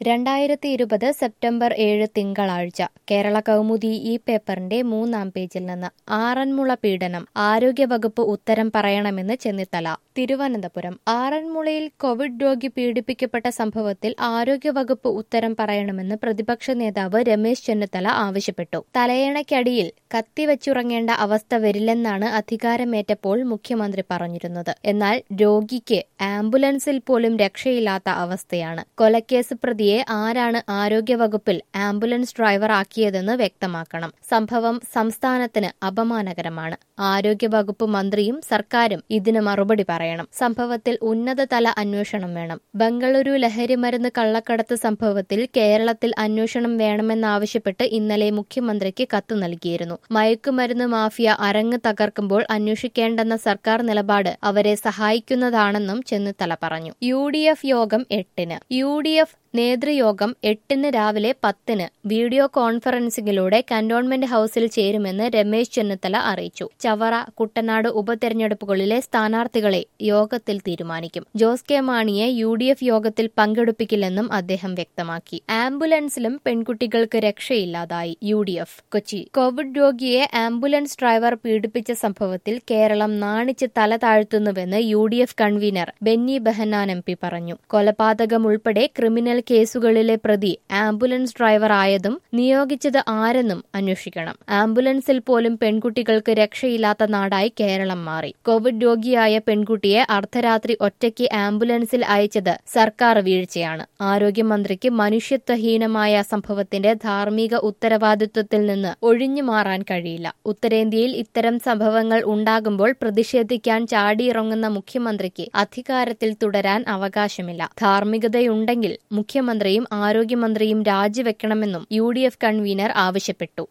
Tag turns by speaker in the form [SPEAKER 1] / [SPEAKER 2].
[SPEAKER 1] രണ്ടായിരത്തി ഇരുപത് സെപ്റ്റംബർ ഏഴ് തിങ്കളാഴ്ച കേരള കൗമുദി ഈ പേപ്പറിന്റെ മൂന്നാം പേജിൽ നിന്ന് ആറന്മുള പീഡനം ആരോഗ്യവകുപ്പ് ഉത്തരം പറയണമെന്ന് ചെന്നിത്തല തിരുവനന്തപുരം ആറന്മുളയിൽ കോവിഡ് രോഗി പീഡിപ്പിക്കപ്പെട്ട സംഭവത്തിൽ ആരോഗ്യവകുപ്പ് ഉത്തരം പറയണമെന്ന് പ്രതിപക്ഷ നേതാവ് രമേശ് ചെന്നിത്തല ആവശ്യപ്പെട്ടു തലയണയ്ക്കടിയിൽ കത്തിവെച്ചുറങ്ങേണ്ട അവസ്ഥ വരില്ലെന്നാണ് അധികാരമേറ്റപ്പോൾ മുഖ്യമന്ത്രി പറഞ്ഞിരുന്നത് എന്നാൽ രോഗിക്ക് ആംബുലൻസിൽ പോലും രക്ഷയില്ലാത്ത അവസ്ഥയാണ് കൊലക്കേസ് പ്രതിയെ ആരാണ് ആരോഗ്യവകുപ്പിൽ ആംബുലൻസ് ഡ്രൈവർ ആക്കിയതെന്ന് വ്യക്തമാക്കണം സംഭവം സംസ്ഥാനത്തിന് അപമാനകരമാണ് ആരോഗ്യവകുപ്പ് മന്ത്രിയും സർക്കാരും ഇതിന് മറുപടി പറയണം സംഭവത്തിൽ ഉന്നതതല അന്വേഷണം വേണം ബംഗളൂരു ലഹരിമരുന്ന് കള്ളക്കടത്ത് സംഭവത്തിൽ കേരളത്തിൽ അന്വേഷണം വേണമെന്നാവശ്യപ്പെട്ട് ഇന്നലെ മുഖ്യമന്ത്രിക്ക് കത്ത് നൽകിയിരുന്നു മയക്കുമരുന്ന് മാഫിയ അരങ്ങ് തകർക്കുമ്പോൾ അന്വേഷിക്കേണ്ടെന്ന സർക്കാർ നിലപാട് അവരെ സഹായിക്കുന്നതാണെന്നും ചെന്നിത്തല പറഞ്ഞു യു യോഗം എട്ടിന് യു നേതൃയോഗം എട്ടിന് രാവിലെ പത്തിന് വീഡിയോ കോൺഫറൻസിംഗിലൂടെ കന്റോൺമെന്റ് ഹൌസിൽ ചേരുമെന്ന് രമേശ് ചെന്നിത്തല അറിയിച്ചു ചവറ കുട്ടനാട് ഉപതെരഞ്ഞെടുപ്പുകളിലെ സ്ഥാനാർത്ഥികളെ യോഗത്തിൽ തീരുമാനിക്കും ജോസ് കെ മാണിയെ യു ഡി എഫ് യോഗത്തിൽ പങ്കെടുപ്പിക്കില്ലെന്നും അദ്ദേഹം വ്യക്തമാക്കി ആംബുലൻസിലും പെൺകുട്ടികൾക്ക് രക്ഷയില്ലാതായി U D F Kochi Covid രോഗിയെ ആംബുലൻസ് ഡ്രൈവർ പീഡിപ്പിച്ച സംഭവത്തിൽ കേരളം നാണിച്ച് തല താഴ്ത്തുന്നുവെന്ന് U D F convener Benny Behanan M P പറഞ്ഞു കൊലപാതകം ഉൾപ്പെടെ ക്രിമിനൽ കേസുകളിലെ പ്രതി ആംബുലൻസ് ഡ്രൈവർ ആയതും നിയോഗിച്ചത് ആരെന്നും അന്വേഷിക്കണം ആംബുലൻസിൽ പോലും പെൺകുട്ടികൾക്ക് രക്ഷയില്ലാത്ത നാടായി കേരളം മാറി കോവിഡ് രോഗിയായ പെൺകുട്ടിയെ അർദ്ധരാത്രി ഒറ്റയ്ക്ക് ആംബുലൻസിൽ അയച്ചത് സർക്കാർ വീഴ്ചയാണ് ആരോഗ്യമന്ത്രിക്ക് മനുഷ്യത്വഹീനമായ സംഭവത്തിന്റെ ധാർമ്മിക ഉത്തരവാദിത്വത്തിൽ നിന്ന് ഒഴിഞ്ഞു മാറാൻ കഴിയില്ല ഉത്തരേന്ത്യയിൽ ഇത്തരം സംഭവങ്ങൾ ഉണ്ടാകുമ്പോൾ പ്രതിഷേധിക്കാൻ ചാടിയിറങ്ങുന്ന മുഖ്യമന്ത്രിക്ക് അധികാരത്തിൽ തുടരാൻ അവകാശമില്ല ധാർമ്മികതയുണ്ടെങ്കിൽ മുഖ്യമന്ത്രിയും ആരോഗ്യമന്ത്രിയും രാജിവെക്കണമെന്നും യു കൺവീനർ ആവശ്യപ്പെട്ടു